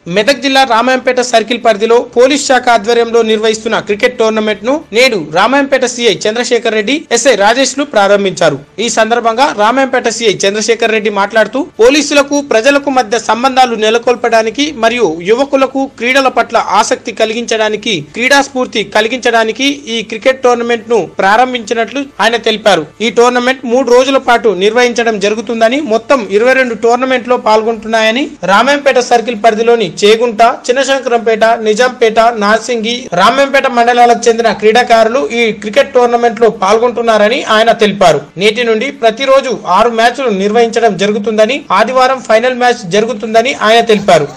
మెదక్ జిల్లా రామాయంపేట సర్కిల్ పరిధిలో పోలీస్ శాఖ ఆధ్వర్యంలో నిర్వహిస్తున్న క్రికెట్ టోర్నమెంట్ ను నేడు రామాయంపేట సిఐ చంద్రశేఖర్ రెడ్డి ఎస్ఐ రాజేష్ లు ప్రారంభించారు ఈ సందర్భంగా రామాయంపేట సిఐ చంద్రశేఖర్ రెడ్డి మాట్లాడుతూ పోలీసులకు ప్రజలకు మధ్య సంబంధాలు నెలకొల్పడానికి మరియు యువకులకు క్రీడల పట్ల ఆసక్తి కలిగించడానికి క్రీడా స్ఫూర్తి కలిగించడానికి ఈ క్రికెట్ టోర్నమెంట్ ను ప్రారంభించినట్లు ఆయన తెలిపారు ఈ టోర్నమెంట్ మూడు రోజుల పాటు నిర్వహించడం జరుగుతుందని మొత్తం ఇరవై రెండు టోర్నమెంట్ లో పాల్గొంటున్నాయని రామాయంపేట సర్కిల్ పరిధిలోని చేగుంట చిన్నశంకరంపేట నిజాంపేట నార్సింగి రామాయంపేట మండలాలకు చెందిన క్రీడాకారులు ఈ క్రికెట్ టోర్నమెంట్ లో పాల్గొంటున్నారని ఆయన తెలిపారు నేటి నుండి ప్రతిరోజు ఆరు మ్యాచ్లు నిర్వహించడం జరుగుతుందని ఆదివారం ఫైనల్ మ్యాచ్ జరుగుతుందని ఆయన తెలిపారు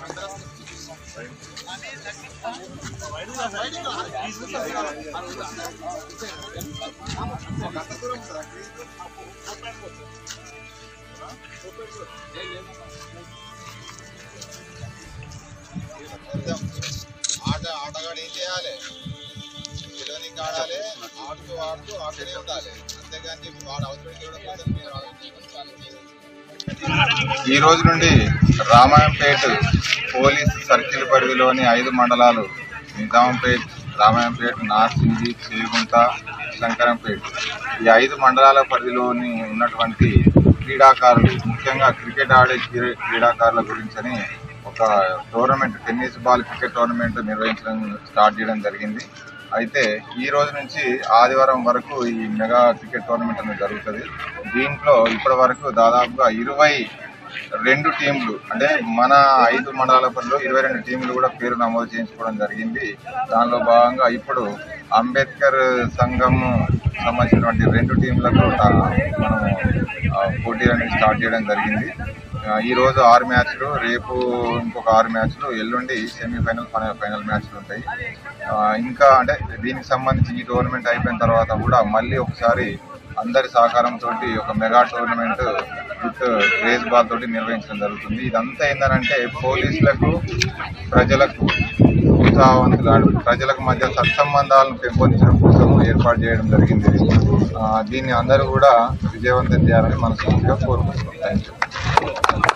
ఆట ఆటగాడు ఏం చేయాలి గెలవనికి ఆడాలి ఆడుతూ ఆడుతూ ఆడుతూనే ఉండాలి అంతేగాని చెప్పి వాడు అవసరం చూడకపోతే మీరు ఆలోచించాలి. ఈ రోజు నుండి రామాయంపేట పోలీస్ సర్కిల్ పరిధిలోని ఐదు మండలాలు నిజాంపేట్ రామాయంపేట నార్సింగి చేగుంట శంకరంపేట ఈ ఐదు మండలాల పరిధిలోని ఉన్నటువంటి క్రీడాకారులు ముఖ్యంగా క్రికెట్ ఆడే క్రీ- క్రీడాకారుల గురించని ఒక tournament tennis ball cricket tournament నిర్వహించడం స్టార్ట్ చేయడం జరిగింది అయితే ఈ రోజు నుంచి ఆదివారం వరకు ఈ మెగా క్రికెట్ టోర్నమెంట్ అనేది జరుగుతుంది దీంట్లో ఇప్పటి వరకు దాదాపుగా ఇరవై రెండు టీంలు అంటే మన ఐదు మండలాల పరిధిలో ఇరవై రెండు టీంలు కూడా పేరు నమోదు చేయించుకోవడం జరిగింది దానిలో భాగంగా ఇప్పుడు అంబేద్కర్ సంఘం సంబంధించినటువంటి రెండు టీంలకు ఆ, మనం ఆ, పోటీలు అనేది స్టార్ట్ చేయడం జరిగింది ఆ, ఈ రోజు ఆరు మ్యాచ్లు రేపు ఇంకొక ఆరు మ్యాచ్లు ఎల్లుండి సెమీఫైనల్ ఫైనల్ ఫైనల్ మ్యాచ్లు ఉంటాయి ఆ, ఇంకా అంటే దీనికి సంబంధించి ఈ టోర్నమెంట్ అయిపోయిన తర్వాత కూడా మళ్ళీ ఒకసారి అందరి సహకారంతో ఒక mega tournament with race ball తోటి నిర్వహించడం జరుగుతుంది ఇదంతా ఏంటంటే పోలీసులకు ప్రజలకు ఉత్సాహవంతులు ప్రజలకు మధ్య సత్సంబంధాలను పెంపొందించడం కోసం ఏర్పాటు చేయడం జరిగింది ఇది. ఆ, దీన్ని అందరూ కూడా విజయవంతం చేయాలని మనస్ఫూర్తిగా కోరుకుంటున్నాం థ్యాంక్ యూ